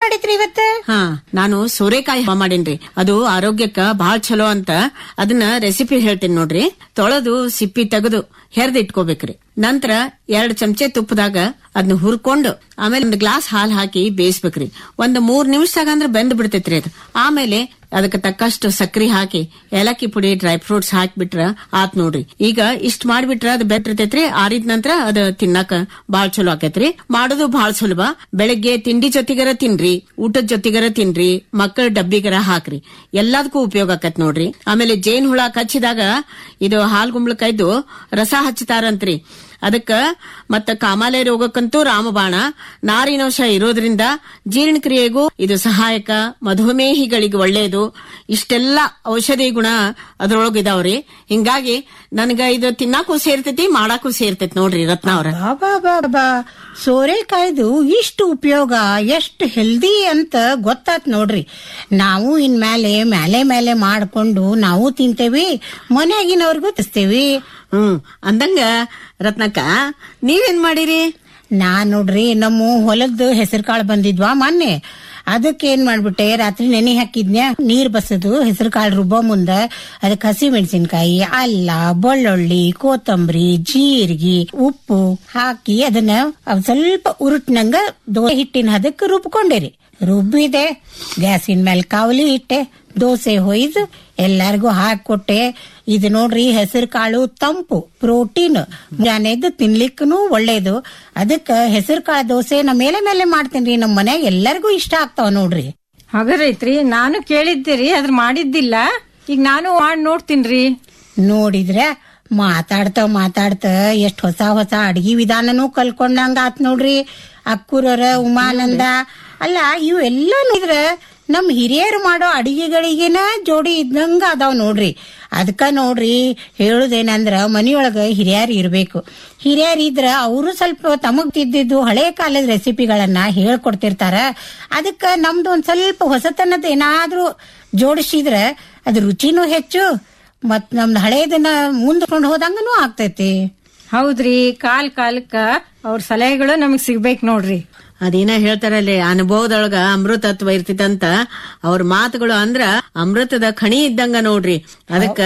ಮಾಡಿದ್ರಿ ಇವತ್ತ ಹಾ ನಾನು ಸೋರೆಕಾಯಿ ಹಬ್ಬ ಮಾಡೇನ್ರಿ ಅದು ಆರೋಗ್ಯಕ್ಕ ಬಹಳ ಚಲೋ ಅಂತ ಅದನ್ನ ರೆಸಿಪಿ ಹೇಳ್ತೀನಿ ನೋಡ್ರಿ ತೊಳೆದು ಸಿಪ್ಪಿ ತೆಗೆದು ಹೆರ್ದ್ ಇಟ್ಕೋಬೇಕ್ರಿ ನಂತರ ಎರಡ್ ಚಮಚೆ ತುಪ್ಪದಾಗ ಅದನ್ನ ಹುರ್ಕೊಂಡು ಆಮೇಲೆ ಒಂದ್ ಗ್ಲಾಸ್ ಹಾಲ್ ಹಾಕಿ ಬೇಯಿಸ್ಬೇಕ್ರಿ ಒಂದ್ ಮೂರ್ ನಿಮಿಷದಾಗ ಅಂದ್ರ ಬೆಂದ್ ಬಿಡ್ತೈತ್ರಿ ಅದು ಆಮೇಲೆ ಅದಕ್ಕೆ ತಕ್ಕಷ್ಟು ಸಕ್ರಿ ಹಾಕಿ ಏಲಕ್ಕಿ ಪುಡಿ ಡ್ರೈ ಫ್ರೂಟ್ಸ್ ಹಾಕ್ಬಿಟ್ರ ಆತ್ ನೋಡ್ರಿ ಈಗ ಇಷ್ಟ ಮಾಡ್ಬಿಟ್ರ ಅದು ಬೆಟ್ಟಿರ್ತೈತ್ರಿ ಆರಿದ ನಂತರ ಅದ ತಿನ್ನಾಕ ಬಾಳ್ ಚಲೋ ಆಕೈತ್ರಿ ಮಾಡೋದು ಬಾಳ್ ಸುಲಭ ಬೆಳಗ್ಗೆ ತಿಂಡಿ ಜೊತೆಗರ ತಿನ್ರಿ ಊಟದ ಜೊತೆಗರ ತಿನ್ರಿ ಮಕ್ಕಳ ಡಬ್ಬಿಗರ ಹಾಕ್ರಿ ಎಲ್ಲದಕ್ಕೂ ಉಪಯೋಗ ಆಕತ್ ನೋಡ್ರಿ ಆಮೇಲೆ ಜೇನ್ ಹುಳ ಕಚ್ಚಿದಾಗ ಇದು ಹಾಲ್ ಗುಂಬಳಕಾಯ್ದು ರಸ ಹಚ್ಚತಾರಂತ್ರಿ ಅದಕ್ಕ ಮತ್ತ ಕಾಮಾಲೆ ರೋಗಕ್ಕಂತೂ ರಾಮಬಾಣ ನಾರಿನಂಶ ಇರೋದ್ರಿಂದ ಜೀರ್ಣಕ್ರಿಯೆಗೂ ಇದು ಸಹಾಯಕ ಮಧುಮೇಹಿಗಳಿಗೆ ಒಳ್ಳೆಯದು ಇಷ್ಟೆಲ್ಲ ಔಷಧಿ ಗುಣ ಅದ್ರೊಳಗ ಇದಾವ್ರಿ ಹಿಂಗಾಗಿ ನನ್ಗ ಇದು ತಿನ್ನಾಕೂ ಸೇರ್ತೈತಿ ಮಾಡಾಕೂ ಸೇರ್ತೈತಿ ನೋಡ್ರಿ ರತ್ನ ಅವ್ರ ಬಾಬಾ ಸೋರೆಕಾಯ್ದು ಇಷ್ಟು ಉಪಯೋಗ ಎಷ್ಟು ಹೆಲ್ದಿ ಅಂತ ಗೊತ್ತಾತ್ ನೋಡ್ರಿ ನಾವು ಇನ್ಮೇಲೆ ಮೇಲೆ ಮೇಲೆ ಮಾಡ್ಕೊಂಡು ನಾವು ತಿಂತೇವಿ ಮನ್ಯಾಗಿನವ್ರಿಗೂ ತಿಸ್ತೇವಿ ಹ್ಮ್ ಅಂದಂಗ ರತ್ನಕ್ಕ ನೀವೇನ್ ಮಾಡಿರಿ ನಾನ್ ನೋಡ್ರಿ ನಮ್ಮ ಹೊಲದ ಹೆಸರು ಕಾಳು ಬಂದಿದ್ವಾ ಮೊನ್ನೆ ಅದಕ್ಕೆ ಏನ್ ಮಾಡ್ಬಿಟ್ಟೆ ರಾತ್ರಿ ನೆನೆ ಹಾಕಿದ್ನ್ಯಾ ನೀರ್ ಬಸದು ಹೆಸರು ಕಾಳು ರುಬ್ಬೋ ಮುಂದ ಅದಕ್ಕೆ ಹಸಿ ಮೆಣಸಿನ್ಕಾಯಿ ಅಲ್ಲ ಬೆಳ್ಳುಳ್ಳಿ ಕೊತ್ತಂಬರಿ ಜೀರಿಗೆ ಉಪ್ಪು ಹಾಕಿ ಅದನ್ನ ಅವ್ ಸ್ವಲ್ಪ ಉರುಟ್ನಂಗ ದೋಸೆ ಹಿಟ್ಟಿನ ಹದಕ್ಕೆ ರುಬ್ಕೊಂಡಿರಿ ರುಬ್ಬಿದೆ ಗ್ಯಾಸಿನ ಮೇಲೆ ಕಾವಲಿ ಇಟ್ಟೆ ದೋಸೆ ಹೊಯ್ದು ಎಲ್ಲಾರ್ಗೂ ಹಾಕೊಟ್ಟೆ ಇದು ನೋಡ್ರಿ ಹೆಸರು ಕಾಳು ತಂಪು ಪ್ರೋಟೀನ್ ಜಾನೆದ್ದು ತಿನ್ಲಿಕ್ಕೂ ಒಳ್ಳೇದು ಅದಕ್ಕ ಹೆಸರು ಕಾಳು ದೋಸೆ ನಾ ಮೇಲೆ ಮೇಲೆ ಮಾಡ್ತೇನ್ರಿ ನಮ್ ಮನ್ಯಾಗ ಎಲ್ಲರಿಗೂ ಇಷ್ಟ ಆಗ್ತಾವ ನೋಡ್ರಿ ಹಾಗಾರೈತ್ರಿ ನಾನು ಕೇಳಿದ್ದೀರಿ ಅದ್ರ ಮಾಡಿದ್ದಿಲ್ಲ ಈಗ ನಾನು ಮಾಡಿ ನೋಡ್ತೀನ್ರಿ ನೋಡಿದ್ರ ಮಾತಾಡ್ತಾ ಮಾತಾಡ್ತಾ ಎಷ್ಟ್ ಹೊಸ ಹೊಸ ಅಡ್ಗಿ ವಿಧಾನನೂ ಕಲ್ಕೊಂಡಂಗ ಆತ್ ನೋಡ್ರಿ ಅಕ್ಕುರರ ಉಮಾನಂದ ಅಲ್ಲ ಇವೆಲ್ಲ ನೋಡಿದ್ರ ನಮ್ ಹಿರಿಯರು ಮಾಡೋ ಅಡಿಗೆಗಳಿಗೆನ ಜೋಡಿ ಇದ್ದಂಗ ಅದಾವ್ ನೋಡ್ರಿ ಅದಕ್ಕ ನೋಡ್ರಿ ಹೇಳುದೇನಂದ್ರ ಮನಿಯೊಳಗ ಹಿರಿಯರ್ ಇರ್ಬೇಕು ಹಿರಿಯರ್ ಇದ್ರ ಅವರು ಸ್ವಲ್ಪ ತಮಗ್ ತಿದ್ದಿದ್ದು ಹಳೆ ಕಾಲದ ರೆಸಿಪಿಗಳನ್ನ ಹೇಳ್ಕೊಡ್ತಿರ್ತಾರ ಅದಕ್ಕ ನಮ್ದು ಒಂದ್ ಸ್ವಲ್ಪ ಹೊಸತನದ ಏನಾದ್ರೂ ಜೋಡಿಸಿದ್ರ ಅದ್ ರುಚಿನೂ ಹೆಚ್ಚು ಮತ್ ನಮ್ದು ಹಳೇದನ್ನ ಮುಂದ್ಕೊಂಡು ಹೋದಂಗನೂ ಆಗ್ತೈತಿ ಹೌದ್ರಿ ಕಾಲ್ ಕಾಲಕ್ಕ ಅವ್ರ ಸಲಹೆಗಳು ನಮಗ್ ಸಿಗ್ಬೇಕು ನೋಡ್ರಿ ಅದೇನ ಹೇಳ್ತಾರಲ್ಲಿ ಅನುಭವದೊಳಗ ಅಮೃತತ್ವ ಇರ್ತಿತ್ತಂತ ಅವ್ರ ಮಾತುಗಳು ಅಂದ್ರ ಅಮೃತದ ಖಣಿ ಇದ್ದಂಗ ನೋಡ್ರಿ ಅದಕ್ಕ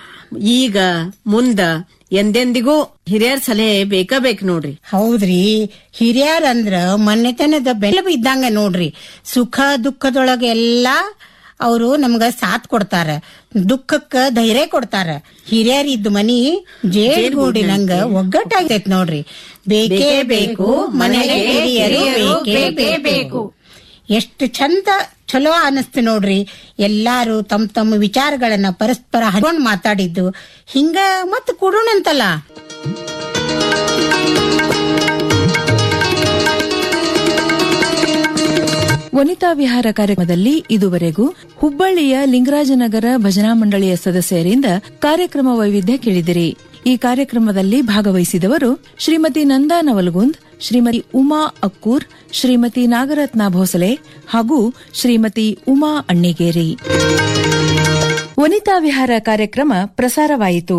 ಈಗ ಮುಂದ ಎಂದೆಂದಿಗೂ ಹಿರಿಯರ್ ಸಲಹೆ ಬೇಕ ಬೇಕು ನೋಡ್ರಿ ಹೌದ್ರಿ ಹಿರಿಯರ್ ಅಂದ್ರ ಮನೆತನದ ಬೆಲೆ ಇದ್ದಂಗ ನೋಡ್ರಿ ಸುಖ ದುಃಖದೊಳಗ ಎಲ್ಲಾ ಅವರು ನಮ್ಗ ಸಾಥ್ ಕೊಡ್ತಾರ ದುಃಖಕ್ಕ ಧೈರ್ಯ ಕೊಡ್ತಾರ ಹಿರಿಯರ್ ಇದ್ದ ಮನಿ ಜೇಡ್ಗೂಡಿನಂಗ ಒಗ್ಗಟ್ಟಾಗೈತ್ ನೋಡ್ರಿ ಬೇಕೇ ಬೇಕು ಮನೆಗೆ ಹಿರಿಯರು ಬೇಕೇ ಬೇಕು ಎಷ್ಟು ಚಂದ ಚಲೋ ಅನಸ್ತು ನೋಡ್ರಿ ಎಲ್ಲಾರು ತಮ್ಮ ತಮ್ಮ ವಿಚಾರಗಳನ್ನ ಪರಸ್ಪರ ಹಂಚ್ಕೊಂಡ್ ಮಾತಾಡಿದ್ದು ಹಿಂಗ ಮತ್ ಕೊಡೋಣಂತಲ್ಲ ವನಿತಾ ವಿಹಾರ ಕಾರ್ಯಕ್ರಮದಲ್ಲಿ ಇದುವರೆಗೂ ಹುಬ್ಬಳ್ಳಿಯ ಲಿಂಗರಾಜನಗರ ಭಜನಾ ಮಂಡಳಿಯ ಸದಸ್ಯರಿಂದ ಕಾರ್ಯಕ್ರಮ ವೈವಿಧ್ಯ ಕೇಳಿದಿರಿ ಈ ಕಾರ್ಯಕ್ರಮದಲ್ಲಿ ಭಾಗವಹಿಸಿದವರು ಶ್ರೀಮತಿ ನಂದಾ ನವಲ್ಗುಂದ್ ಶ್ರೀಮತಿ ಉಮಾ ಅಕ್ಕೂರ್ ಶ್ರೀಮತಿ ನಾಗರತ್ನ ಭೋಸಲೆ ಹಾಗೂ ಶ್ರೀಮತಿ ಉಮಾ ಅಣ್ಣಿಗೇರಿ ವನಿತಾ ವಿಹಾರ ಕಾರ್ಯಕ್ರಮ ಪ್ರಸಾರವಾಯಿತು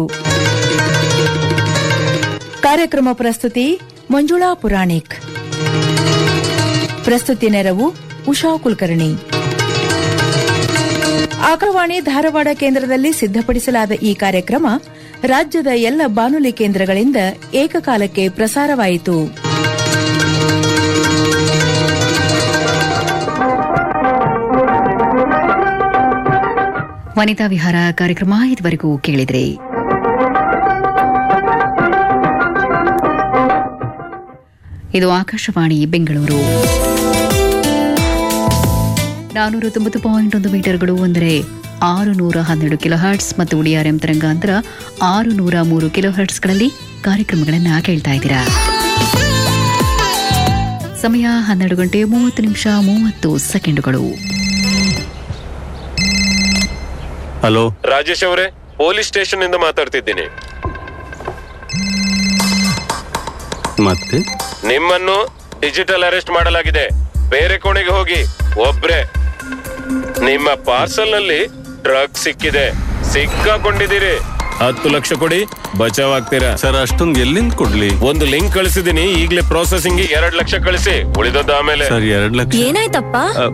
ಕಾರ್ಯಕ್ರಮ ಪ್ರಸ್ತುತಿ ಮಂಜುಳಾ ಪುರಾಣಿಕ್ ಪ್ರಸ್ತುತಿ ನೆರವು ಉಷಾ ಕುಲಕರ್ಣಿ ಆಕಾಶವಾಣಿ ಧಾರವಾಡ ಕೇಂದ್ರದಲ್ಲಿ ಸಿದ್ಧಪಡಿಸಲಾದ ಈ ಕಾರ್ಯಕ್ರಮ ರಾಜ್ಯದ ಎಲ್ಲ ಬಾನುಲಿ ಕೇಂದ್ರಗಳಿಂದ ಏಕಕಾಲಕ್ಕೆ ಪ್ರಸಾರವಾಯಿತು ವನಿತಾ ವಿಹಾರ ಕಾರ್ಯಕ್ರಮ ಇದುವರೆಗೂ ಕೇಳಿದ್ರಿ ಇದು ಆಕಾಶವಾಣಿ ಬೆಂಗಳೂರು ನಾನೂರ ತೊಂಬತ್ತು ಪಾಯಿಂಟ್ ಒಂದು ಮೀಟರ್ಗಳು ಅಂದರೆ ಆರು ನೂರ ಹನ್ನೆರಡು ಕಿಲೋ ಹರ್ಟ್ಸ್ ಮತ್ತು ಉಡಿಯಾರ್ಎಂ ತರಂಗಾಂತರ ಆರು ನೂರ ಮೂರು ಕಿಲೋ ಹರ್ಟ್ಸ್ಗಳಲ್ಲಿ ಕಾರ್ಯಕ್ರಮಗಳನ್ನು ಕೇಳ್ತಾ ಇದ್ದೀರಾ ಸಮಯ ಹನ್ನೆರಡು ಗಂಟೆ ಮೂವತ್ತು ನಿಮಿಷ ಮೂವತ್ತು ಸೆಕೆಂಡುಗಳು ಹಲೋ ರಾಜೇಶ್ ಅವರೇ ಪೊಲೀಸ್ ಸ್ಟೇಷನ್ ಇಂದ ಮಾತಾಡ್ತಿದ್ದೀನಿ ಮತ್ತೆ ನಿಮ್ಮನ್ನು ಡಿಜಿಟಲ್ ಅರೆಸ್ಟ್ ಮಾಡಲಾಗಿದೆ ಬೇರೆ ಕೋಣೆಗೆ ಹೋಗಿ ಒಬ್ರೆ ನಿಮ್ಮ ಪಾರ್ಸಲ್ ನಲ್ಲಿ ಡ್ರಗ್ ಸಿಕ್ಕಿದೆ ಸಿಕ್ಕಾಕೊಂಡಿದ್ದೀರಿ ಹತ್ತು ಲಕ್ಷ ಕೊಡಿ ಬಚಾವ್ ಆಗ್ತೀರಾ ಸರ್ ಅಷ್ಟೊಂದು ಎಲ್ಲಿಂದ ಕೊಡ್ಲಿ ಒಂದು ಲಿಂಕ್ ಕಳಿಸಿದೀನಿ ಈಗಲೇ ಪ್ರೊಸೆಸಿಂಗ್ ಎರಡ್ ಲಕ್ಷ ಕಳಿಸಿ ಉಳಿದದ್ದು ಆಮೇಲೆ ಸರ್ ಎರಡ್ ಲಕ್ಷ ಏನಾಯ್ತಪ್ಪ ಅ,